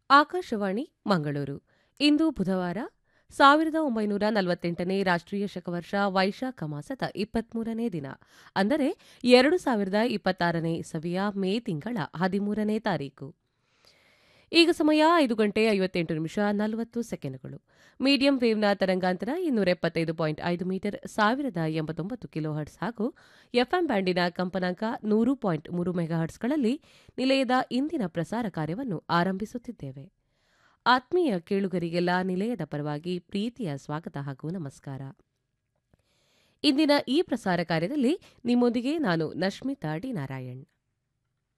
ಆಕಾಶವಾಣಿ ಮಂಗಳೂರು ಇಂದು ಬುಧವಾರ ಸಾವಿರದ ಒಂಬೈನೂರ ನಲವತ್ತೆಂಟನೇ ರಾಷ್ಟ್ರೀಯ ಶಕವರ್ಷ ವೈಶಾಖ ಮಾಸದ ಇಪ್ಪತ್ಮೂರನೇ ದಿನ ಅಂದರೆ ಎರಡು ಸಾವಿರದ ಇಪ್ಪತ್ತಾರನೇ ಇಸವಿಯ ಮೇ ತಿಂಗಳ ಹದಿಮೂರನೇ ತಾರೀಕು ಈಗ ಸಮಯ ಐದು ಗಂಟೆ ಐವತ್ತೆಂಟು ನಿಮಿಷ ನಲವತ್ತು ಸೆಕೆಂಡ್ಗಳು ಮೀಡಿಯಂ ವೇವ್ನ ತರಂಗಾಂತರ ಇನ್ನೂರ ಎಪ್ಪತ್ತೈದು ಪಾಯಿಂಟ್ ಐದು ಮೀಟರ್ ಸಾವಿರದ ಎಂಬತ್ತೊಂಬತ್ತು ಕಿಲೋ ಹರ್ಟ್ಸ್ ಹಾಗೂ ಎಫ್ಎಂ ಬ್ಯಾಂಡಿನ ಕಂಪನಾಂಕ ನೂರು ಪಾಯಿಂಟ್ ಮೂರು ಮೆಗಾಹರ್ಟ್ಸ್ಗಳಲ್ಲಿ ನಿಲಯದ ಇಂದಿನ ಪ್ರಸಾರ ಕಾರ್ಯವನ್ನು ಆರಂಭಿಸುತ್ತಿದ್ದೇವೆ ಆತ್ಮೀಯ ಕೇಳುಗರಿಗೆಲ್ಲ ನಿಲಯದ ಪರವಾಗಿ ಪ್ರೀತಿಯ ಸ್ವಾಗತ ಹಾಗೂ ನಮಸ್ಕಾರ ಇಂದಿನ ಈ ಪ್ರಸಾರ ಕಾರ್ಯದಲ್ಲಿ ನಿಮ್ಮೊಂದಿಗೆ ನಾನು ನಶ್ಮಿತಾ ಡಿ ನಾರಾಯಣ್